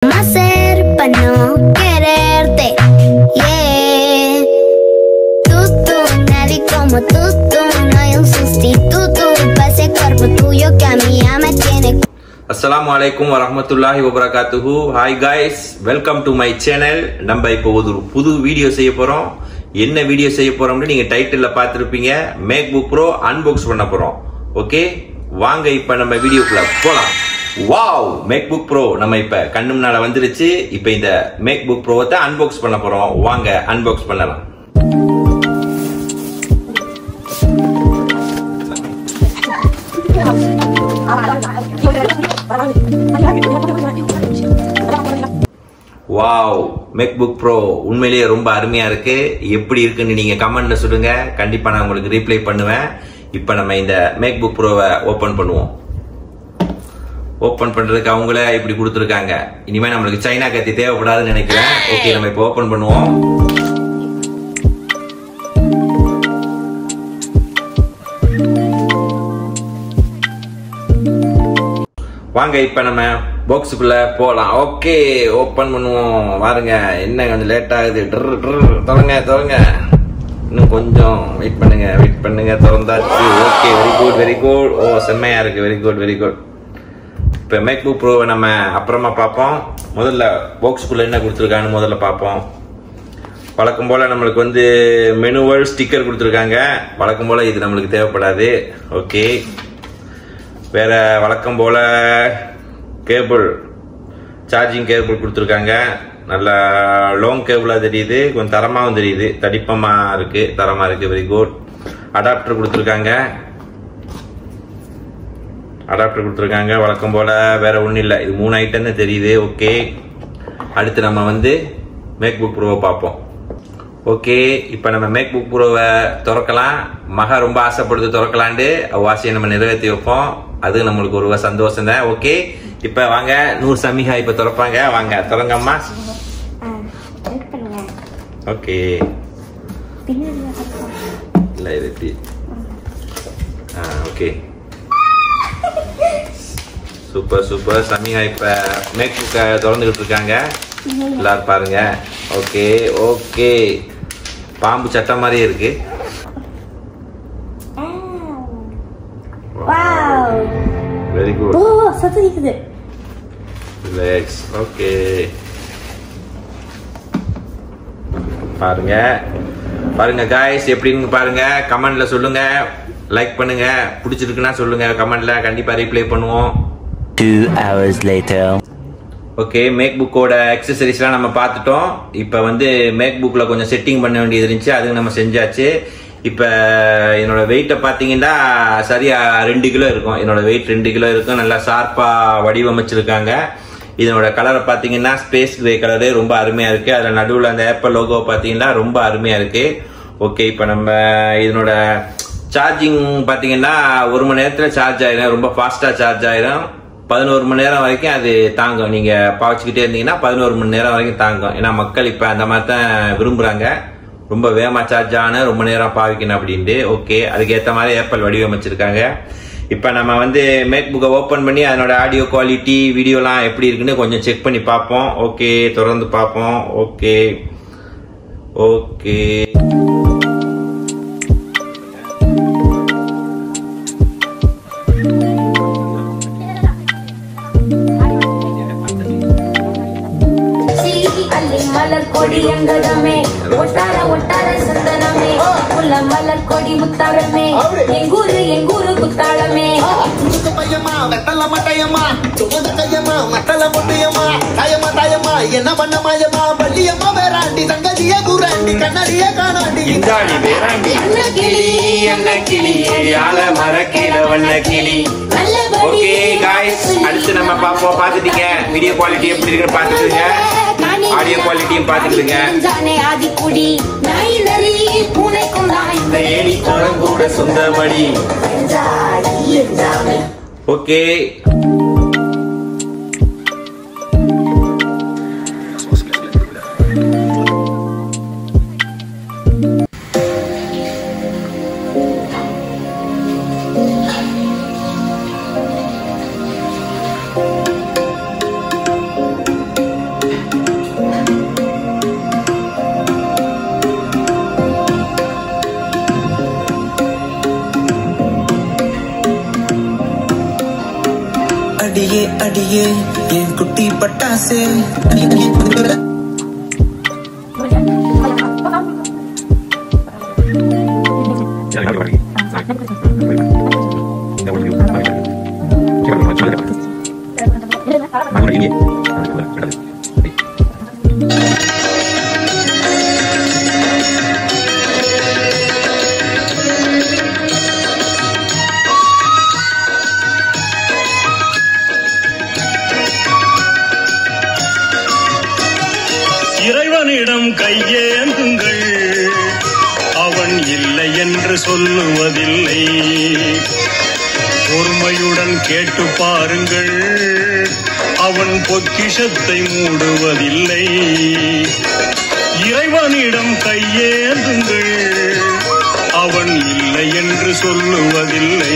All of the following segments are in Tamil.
cómo hacer para no quererte. Yeah. Tú, tú, nadie como tú, tú. No hay un sustituto para ese cuerpo tuyo que a mí ya me tiene. அஸ்ஸலாமு அலைக்கும் வரஹ்மத்துல்லாஹி வபரகாத்துஹு hi guys welcome to my channel நம்ம இப்போ ஒரு புது வீடியோ செய்ய போறோம் என்ன வீடியோ செய்ய போறோம்னு நீங்க டைட்டில்ல பார்த்திருப்பீங்க மேக் புக் ப்ரோ அன்பாக்ஸ் பண்ண போறோம் ஓகே வாங்க இப்ப நம்ம வீடியோக்குள்ள போலாம் வாவ் மேக் புக் ப்ரோ நம்ம இப்ப கண்ணு முன்னால வந்துருச்சு இப்ப இந்த மேக் புக் ப்ரோவை தான் அன்பாக்ஸ் பண்ண போறோம் வாங்க அன்பாக்ஸ் பண்ணலாம் வாவ் மேக் புக் ப்ரோ உண்மையிலேயே ரொம்ப அருமையா இருக்கு எப்படி இருக்குன்னு நீங்க கமெண்ட்ல சொல்லுங்க கண்டிப்பா நான் உங்களுக்கு ரீப்ளை பண்ணுவேன் இப்போ நம்ம இந்த மேக் புக் ப்ரோவை ஓபன் பண்ணுவோம் ஓபன் பண்றதுக்கு அவங்களே இப்படி கொடுத்துருக்காங்க இனிமே நம்மளுக்கு சைனா கத்தி தேவைப்படாதுன்னு நினைக்கிறேன் ஓகே நம்ம இப்போ ஓபன் பண்ணுவோம் வாங்க இப்ப நம்ம பாக்ஸுக்குள்ள போலாம் ஓகே ஓபன் பண்ணுவோம் பாருங்க என்ன கொஞ்சம் லேட் ஆகுது ட்ரு ட்ரு தொடங்க தொடங்க இன்னும் கொஞ்சம் வெயிட் பண்ணுங்க வெயிட் பண்ணுங்க திறந்தாச்சு okay very good very good ஓ செம்மையா இருக்கு வெரி குட் வெரி குட் இப்போ மேக் புக் ப்ரோவை நம்ம அப்புறமா பார்ப்போம் முதல்ல பாக்ஸுக்குள்ள என்ன கொடுத்துருக்கான்னு முதல்ல பார்ப்போம் வழக்கம் போல நம்மளுக்கு வந்து மெனுவல் ஸ்டிக்கர் கொடுத்துருக்காங்க வழக்கம் போல இது நம்மளுக்கு தேவைப்படாது ஓகே வேற வழக்கம் போல கேபிள் சார்ஜிங் கேபிள் கொடுத்துருக்காங்க நல்ல லாங் கேபிளாக தெரியுது கொஞ்சம் தரமாகவும் தெரியுது தடிப்பமாக இருக்கு தரமாக இருக்கு வெரி குட் அடாப்டர் கொடுத்துருக்காங்க அடாப்டர் கொடுத்துருக்காங்க வழக்கம் போல வேற ஒன்றும் இல்லை இது மூணு ஐட்டம் தான் தெரியுது ஓகே அடுத்து நம்ம வந்து மேக் புக் ப்ரோவை பார்ப்போம் ஓகே இப்போ நம்ம மேக் புக் ப்ரோவை திறக்கலாம் மகா ரொம்ப ஆசைப்படுது திறக்கலான்ட்டு அவ ஆசையை நம்ம நிறைவேற்றி வைப்போம் அது நம்மளுக்கு ஒரு சந்தோஷம் தான் ஓகே இப்போ வாங்க நூறு சமிகா இப்போ திறப்பாங்க வாங்க திறங்கம்மா ஓகே இல்லை இது எப்படி ஆ ஓகே சூப்பர் சூப்பர் சமிகா இப்போ மேக் புக்கை திறந்துக்கிட்டு இருக்காங்க எல்லாரும் பாருங்க ஓகே ஓகே பாம்பு சட்டை மாதிரியே இருக்கு வெரி குட் ஓ சத்தம் கேக்குது ரிலாக்ஸ் ஓகே பாருங்க பாருங்க காய்ஸ் எப்படின்னு பாருங்க கமெண்ட்ல சொல்லுங்க லைக் பண்ணுங்க பிடிச்சிருக்குன்னா சொல்லுங்க கமெண்ட்ல கண்டிப்பா ரிப்ளை பண்ணுவோம் Two hours later. ஓகே மேக் புக்கோட அக்சசரிஸ்லாம் நம்ம பார்த்துட்டோம் இப்போ வந்து மேக் புக்கில் கொஞ்சம் செட்டிங் பண்ண வேண்டியது இருந்துச்சு அது நம்ம செஞ்சாச்சு இப்போ என்னோட வெயிட்டை பார்த்தீங்கன்னா சரியா ரெண்டு கிலோ இருக்கும் என்னோட வெயிட் ரெண்டு கிலோ இருக்கும் நல்லா ஷார்ப்பாக வடிவமைச்சிருக்காங்க இதனோட கலரை பார்த்தீங்கன்னா ஸ்பேஸ் கிரே கலரு ரொம்ப அருமையாக இருக்குது அதில் நடுவில் அந்த ஆப்பிள் லோகோ பார்த்தீங்கன்னா ரொம்ப அருமையாக இருக்குது ஓகே இப்போ நம்ம இதனோட சார்ஜிங் பார்த்தீங்கன்னா ஒரு மணி நேரத்தில் சார்ஜ் ஆயிடும் ரொம்ப ஃபாஸ்ட்டாக சார்ஜ் ஆயிடும் பதினோரு மணி நேரம் வரைக்கும் அது தாங்கும் நீங்க பாவச்சுக்கிட்டே இருந்தீங்கன்னா பதினோரு மணி நேரம் வரைக்கும் தாங்கும் ஏன்னா மக்கள் இப்ப அந்த மாதிரி தான் விரும்புறாங்க ரொம்ப வேகமா சார்ஜ் ஆன ரொம்ப நேரம் பாவிக்கணும் அப்படின்ட்டு ஓகே அதுக்கேற்ற மாதிரி ஏப்பல் வடிவமைச்சிருக்காங்க இப்ப நம்ம வந்து மேக் புக்கை ஓபன் பண்ணி அதனோட ஆடியோ குவாலிட்டி வீடியோலாம் எப்படி இருக்குன்னு கொஞ்சம் செக் பண்ணி பார்ப்போம் ஓகே தொடர்ந்து பார்ப்போம் ஓகே ஓகே ಅಲ್ಲಿ ಮಲರ್ ಕೊಡಿ ಅಂಗದಮೆ ಒಟ್ಟಾರ ಒಟ್ಟಾರ ಸಂದನಮೆ ಮುಲ್ಲ ಮಲರ್ ಕೊಡಿ ಮುತ್ತಾಳಮೆ ಎಂಗೂರು ಎಂಗೂರು ಗುತ್ತಾಳಮೆ முழுக்க பையமா வெத்தல மட்டையம்மா சுமந்த கையம்மா மத்தல முட்டையம்மா தாயம்மா தாயம்மா என்ன பண்ண மாயம்மா வள்ளியம்மா வேறாண்டி தங்கதிய குராண்டி கண்ணடிய காணாண்டி இந்தாடி வேறாண்டி அண்ணா கிளி அண்ணா கிளி ஆல மரக்கில வண்ண கிளி ஓகே காய்ஸ் அடுத்து நம்ம பாப்போம் பாத்துட்டீங்க வீடியோ குவாலிட்டி எப்படி இருக்குன்னு பாத்துட்டுங்க ஆடியோ குவாலிட்டியும் பாத்துட்டுங்க ஜானே ஆதி குடி நாய் நரி பூனை கொண்டாய் இந்த ஏணி குளம் கூட சொந்தமடி ஓகே அடியே என் குட்டி பட்டாசு இறைவனிடம் கையேந்துங்கள் அவன் இல்லை என்று சொல்லுவதில்லை பொறுமையுடன் கேட்டு பாருங்கள் அவன் பொக்கிஷத்தை மூடுவதில்லை இறைவனிடம் கையேந்துங்கள் அவன் இல்லை என்று சொல்லுவதில்லை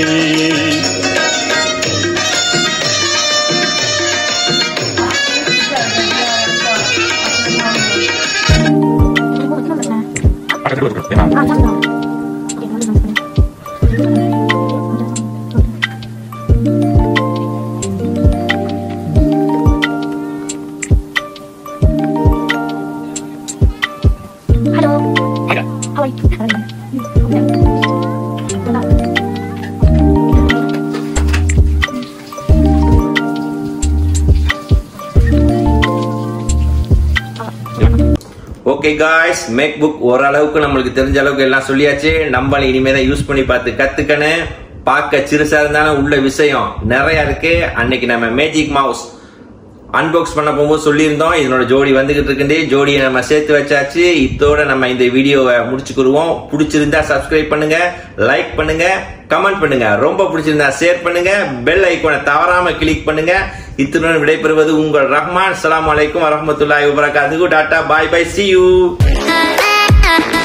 ஓகே காய்ஸ் மேக் புக் ஓரளவுக்கு நம்மளுக்கு தெரிஞ்ச அளவுக்கு எல்லாம் சொல்லியாச்சு நம்ம இனிமே தான் யூஸ் பண்ணி பார்த்து கத்துக்கணும் பார்க்க சிறுசா இருந்தாலும் உள்ள விஷயம் நிறைய இருக்கு அன்னைக்கு நம்ம மேஜிக் மவுஸ் அன்பாக்ஸ் பண்ண போகும்போது சொல்லியிருந்தோம் இதனோட ஜோடி வந்துகிட்டு இருக்குது ஜோடியை நம்ம சேர்த்து வச்சாச்சு இதோட நம்ம இந்த வீடியோவை முடிச்சுக்கிருவோம் பிடிச்சிருந்தா சப்ஸ்கிரைப் பண்ணுங்க லைக் பண்ணுங்க கமெண்ட் பண்ணுங்க ரொம்ப பிடிச்சிருந்தா ஷேர் பண்ணுங்க பெல் ஐக்கோனை தவறாம கிளிக் பண்ணுங்க இத்துடன் விடைபெறுவது உங்கள் ரஹ்மான் அஸ்ஸலாமு அலைக்கும் வரஹ்மத்துல்லாஹி வபரகாத்துஹு டாடா bye bye see you ah, ah, ah.